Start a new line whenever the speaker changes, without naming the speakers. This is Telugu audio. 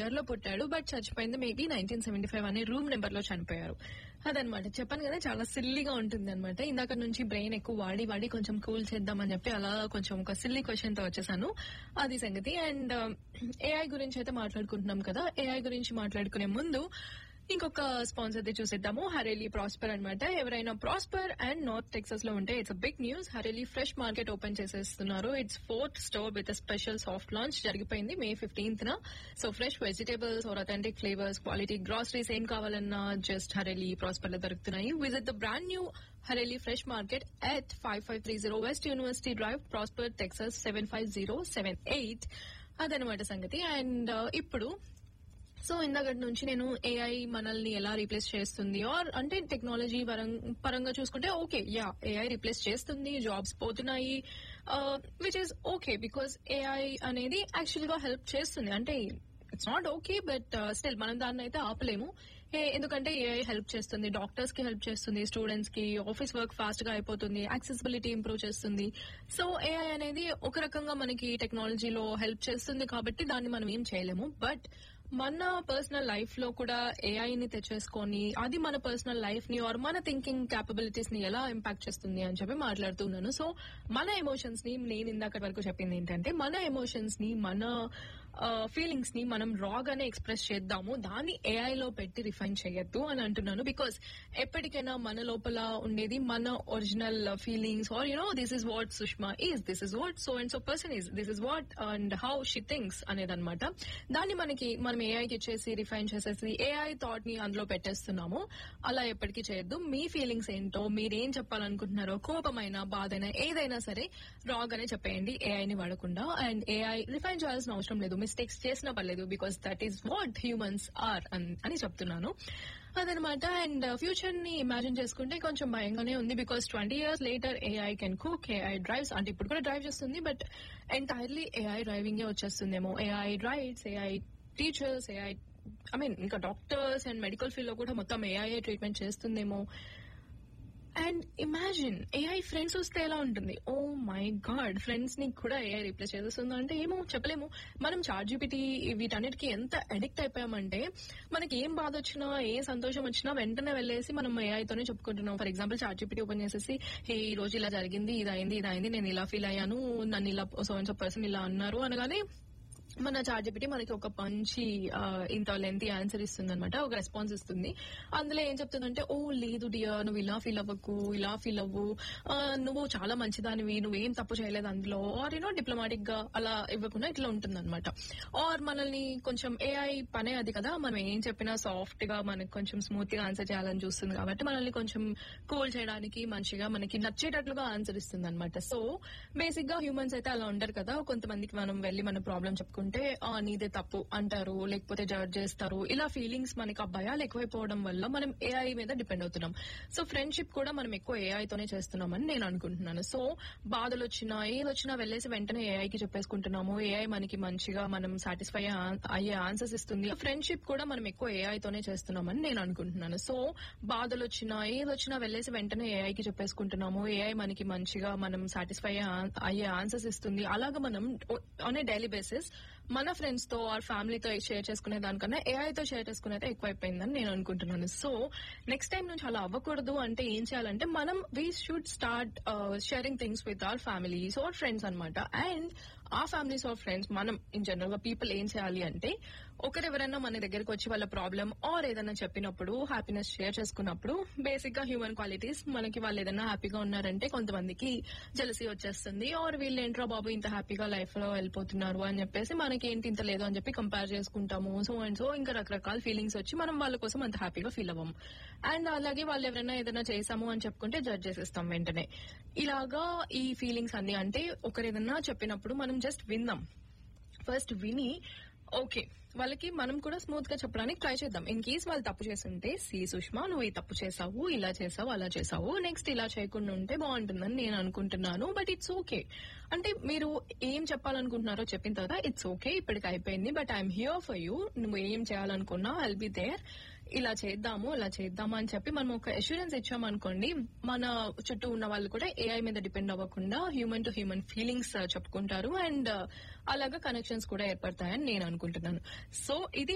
ఇయర్ లో పుట్టాడు బట్ చచ్చిపోయింది మేబీ నైన్టీన్ సెవెంటీ ఫైవ్ అనే రూమ్ నెంబర్ లో చనిపోయారు అదనమాట చెప్పాను కదా చాలా సిల్లీగా ఉంటుంది అనమాట ఇందాక నుంచి బ్రెయిన్ ఎక్కువ వాడి వాడి కొంచెం కూల్ చేద్దామని చెప్పి అలా కొంచెం ఒక సిల్లీ క్వశ్చన్ తో వచ్చేసాను అది సంగతి అండ్ ఏఐ గురించి అయితే మాట్లాడుకుంటున్నాం కదా ఏఐ గురించి మాట్లాడుకునే ముందు ఇంకొక స్పాన్సర్ ది చూసేద్దాము హరేలీ ప్రాస్పర్ అన్నమాట ఎవరైనా ప్రాస్పర్ అండ్ నార్త్ టెక్సస్ లో ఉంటే it's big news Hareli fresh market open చేసేస్తున్నారు it's fourth store with special soft launch జరిగిపోయింది మే ఫిఫ్టీన్త్ న so fresh vegetables are authentic flavours quality groceries ఏం కావాలన్నా జస్ట్ హరేలీ ప్రాస్పర్ లో దొరుకుతున్నాయి visit the brand new Hareli fresh market at five five three zero west university drive Prosper Texas seven five zero seven eight అదనమాట సంగతి అండ్ ఇప్పుడు సో ఇందాకటి నుంచి నేను ఏఐ మనల్ని ఎలా రీప్లేస్ చేస్తుంది ఆర్ అంటే టెక్నాలజీ పరంగా చూసుకుంటే ఓకే యా ఏఐ రీప్లేస్ చేస్తుంది జాబ్స్ పోతున్నాయి which is okay because AI అనేది యాక్చువల్ గా హెల్ప్ చేస్తుంది అంటే it's not okay but still మనం దాన్ని అయితే ఆపలేము ఏ- ఎందుకంటే ఏఐ హెల్ప్ చేస్తుంది డాక్టర్స్ కి హెల్ప్ చేస్తుంది స్టూడెంట్స్ కి ఆఫీస్ వర్క్ ఫాస్ట్ గా అయిపోతుంది యాక్సెసిబిలిటీ ఇంప్రూవ్ చేస్తుంది సో ఏఐ అనేది ఒక రకంగా మనకి టెక్నాలజీలో హెల్ప్ చేస్తుంది కాబట్టి దాన్ని మనం ఏం చేయలేము బట్ మన పర్సనల్ లైఫ్ లో కూడా ఏఐ ని తెచ్చేసుకొని అది మన పర్సనల్ లైఫ్ ని ఆర్ మన థింకింగ్ క్యాపబిలిటీస్ ని ఎలా ఇంపాక్ట్ చేస్తుంది అని చెప్పి మాట్లాడుతున్నాను సో మన ఎమోషన్స్ ని నేను ఇందాక వరకు చెప్పింది ఏంటంటే మన ఎమోషన్స్ ని మన ఫీలింగ్స్ ని మనం రా గానే ఎక్స్ప్రెస్ చేద్దాము దాన్ని ఏఐ లో పెట్టి రిఫైన్ చేయొద్దు అని అంటున్నాను బికాస్ ఎప్పటికైనా మన లోపల ఉండేది మన original feelings or you know this is what Sushma is this is what so and so person is this is what and how she things అనేది అనమాట దాన్ని మనకి మనం ఏఐకి ఇచ్చేసి రిఫైన్ చేసేసి ఏఐ థాట్ ని అందులో పెట్టేస్తున్నాము అలా ఎప్పటికీ చేయొద్దు మీ ఫీలింగ్స్ ఏంటో మీరేం చెప్పాలనుకుంటున్నారో కోపమైన బాధైనా ఏదైనా సరే రాగ్ అనే చెప్పేయండి ఏఐ ని వాడకుండా అండ్ ఏఐ రిఫైన్ చేయాల్సిన అవసరం లేదు మిస్టేక్స్ చేసినా పర్లేదు because that is what humans are అని చెప్తున్నాను అదనమాట అండ్ ఫ్యూచర్ ని ఇమాజిన్ చేసుకుంటే కొంచెం భయంగానే ఉంది because twenty years later AI can cook AI drives అంటే ఇప్పుడు కూడా డ్రైవ్ చేస్తుంది బట్ ఎంటైర్లీ ఏఐ డ్రైవింగ్ వచ్చేస్తుందేమో AI drives AI teachers AI I mean ఇంకా డాక్టర్స్ అండ్ మెడికల్ ఫీల్డ్ లో కూడా మొత్తం ఏఐ ట్రీట్మెంట్ చేస్తుందేమో అండ్ ఇమాజిన్ ఏఐ ఫ్రెండ్స్ వస్తే ఎలా ఉంటుంది ఓ మై గాడ్ ఫ్రెండ్స్ ని కూడా ఏఐ రీప్లేస్ చేస్తుందో అంటే ఏమో చెప్పలేము మనం చార్ట్ జీపీటీ వీటన్నిటికీ ఎంత అడిక్ట్ అయిపోయామంటే మనకి ఏం బాధ వచ్చినా ఏ సంతోషం వచ్చినా వెంటనే వెళ్ళేసి మనం AI తోనే చెప్పుకుంటున్నాం for example chat GPT open చేసేసి "హే, ఈ రోజు ఇలా జరిగింది ఇది అయింది ఇది అయింది నేను ఇలా ఫీల్ అయ్యాను నన్ను ఇలా సో అండ్ సో పర్సన్ ఇలా అన్నారు అనగానే మన చార్ట్ జీపీటీ మనకి ఒక మంచి ఆ, ఇంత లెంతీ ఆన్సర్ ఇస్తుంది అనమాట ఒక రెస్పాన్స్ ఇస్తుంది అందులో ఏం చెప్తుందంటే ఓ లేదు డియర్ నువ్వు ఇలా ఫీల్ అవ్వకు ఇలా ఫీల్ అవ్వు ఆ, నువ్వు చాలా మంచిదానివి నువ్వేం తప్పు చేయలేదు అందులో ఆర్ యూనో డిప్లొమాటిక్ గా అలా ఇవ్వకుండా ఇట్లా ఉంటుంది అనమాట ఆర్ మనల్ని కొంచెం ఏఐ పనే అది కదా మనం ఏం చెప్పినా సాఫ్ట్ గా మనకి కొంచెం స్మూత్ గా ఆన్సర్ చేయాలని చూస్తుంది కాబట్టి మనల్ని కొంచెం కూల్ చేయడానికి మంచిగా మనకి నచ్చేటట్లుగా ఆన్సర్ ఇస్తుంది అనమాట సో బేసిక్ గా హ్యూమన్స్ అయితే అలా ఉండరు కదా కొంతమందికి మనం వెళ్ళి మన ప్రాబ్లం చెప్పుకుంటే "ఆ, నీదే తప్పు అంటారు లేకపోతే జడ్జ్ చేస్తారు ఇలా ఫీలింగ్స్ మనకి ఆ భయాలు ఎక్కువైపోవడం వల్ల మనం ఏఐ మీద డిపెండ్ అవుతున్నాం సో ఫ్రెండ్షిప్ కూడా మనం ఎక్కువ ఏఐ తోనే చేస్తున్నామని నేను అనుకుంటున్నాను సో బాధలు వచ్చినా ఏది వచ్చినా వెళ్ళేసి వెంటనే ఏఐకి చెప్పేసుకుంటున్నాము ఏఐ మనకి మంచిగా మనం సాటిస్ఫై అయ్యే ఆన్సర్స్ ఇస్తుంది ఫ్రెండ్షిప్ కూడా మనం ఎక్కువ ఏఐ తోనే చేస్తున్నామని నేను అనుకుంటున్నాను సో బాధలు వచ్చినా ఏది వచ్చినా వెళ్ళేసి వెంటనే ఏఐకి చెప్పేసుకుంటున్నాము ఏఐ మనకి మంచిగా మనం సాటిస్ఫై అయ్యే ఆన్సర్స్ ఇస్తుంది అలాగా మనం ఆన్ ఏ డైలీ బేసిస్ మన ఫ్రెండ్స్ తో ఆర్ ఫ్యామిలీతో షేర్ చేసుకునే దానికన్నా ఏఐ తో షేర్ చేసుకునేది ఎక్కువైపోయిందని నేను అనుకుంటున్నాను సో నెక్స్ట్ టైం నుంచి అలా అవ్వకూడదు అంటే ఏం చేయాలంటే మనం we should start sharing things with our families or friends అనమాట అండ్ ఆ ఫ్యామిలీస్ ఆర్ ఫ్రెండ్స్ మనం ఇన్ జనరల్ గా పీపుల్ ఏం చేయాలి అంటే ఒకరెవరైనా మన దగ్గరకు వచ్చి వాళ్ళ ప్రాబ్లం ఆర్ ఏదైనా చెప్పినప్పుడు హ్యాపీనెస్ షేర్ చేసుకున్నప్పుడు బేసిక్ గా హ్యూమన్ క్వాలిటీస్ మనకి వాళ్ళు ఏదైనా హ్యాపీగా ఉన్నారంటే కొంతమందికి జలసీ వచ్చేస్తుంది ఆర్ వీళ్ళు ఏంట్రా బాబు ఇంత హ్యాపీగా లైఫ్ లో వెళ్ళిపోతున్నారు అని చెప్పేసి మనకి ఏంటి ఇంత లేదు అని చెప్పి కంపేర్ చేసుకుంటాము సో అండ్ సో ఇంకా రకరకాల ఫీలింగ్స్ వచ్చి మనం వాళ్ళ కోసం అంత హ్యాపీగా ఫీల్ అవ్వము అండ్ అలాగే వాళ్ళు ఎవరైనా ఏదైనా చేసాము అని చెప్పుకుంటే జడ్జ్ చేసేస్తాం వెంటనే ఇలాగా ఈ ఫీలింగ్స్ అన్ని అంటే ఒకరు ఏదైనా చెప్పినప్పుడు మనం జస్ట్ విందాం ఫస్ట్ విని ఓకే వాళ్ళకి మనం కూడా స్మూత్ గా చెప్పడానికి ట్రై చేద్దాం ఇన్ కేస్ వాళ్ళు తప్పు చేస్తుంటే సి సుష్మా నువ్వు ఈ తప్పు చేసావు ఇలా చేసావు అలా చేసావు నెక్స్ట్ ఇలా చేయకుండా ఉంటే బాగుంటుందని నేను అనుకుంటున్నాను బట్ ఇట్స్ ఓకే అంటే మీరు ఏం చెప్పాలనుకుంటున్నారో చెప్పిన తర్వాత ఇట్స్ ఓకే ఇప్పటికి అయిపోయింది but I'm here for you నువ్వు ఏం చేయాలనుకున్నా ఐల్ బి దేర్ ఇలా చేద్దాము ఇలా చేద్దాము అని చెప్పి మనం ఒక అష్యూరెన్స్ ఇచ్చామనుకోండి మన చుట్టూ ఉన్న వాళ్ళు కూడా ఏఐ మీద డిపెండ్ అవ్వకుండా హ్యూమన్ టు హ్యూమన్ ఫీలింగ్స్ చెప్పుకుంటారు అండ్ అలాగా కనెక్షన్స్ కూడా ఏర్పడతాయని నేను అనుకుంటున్నాను సో ఇది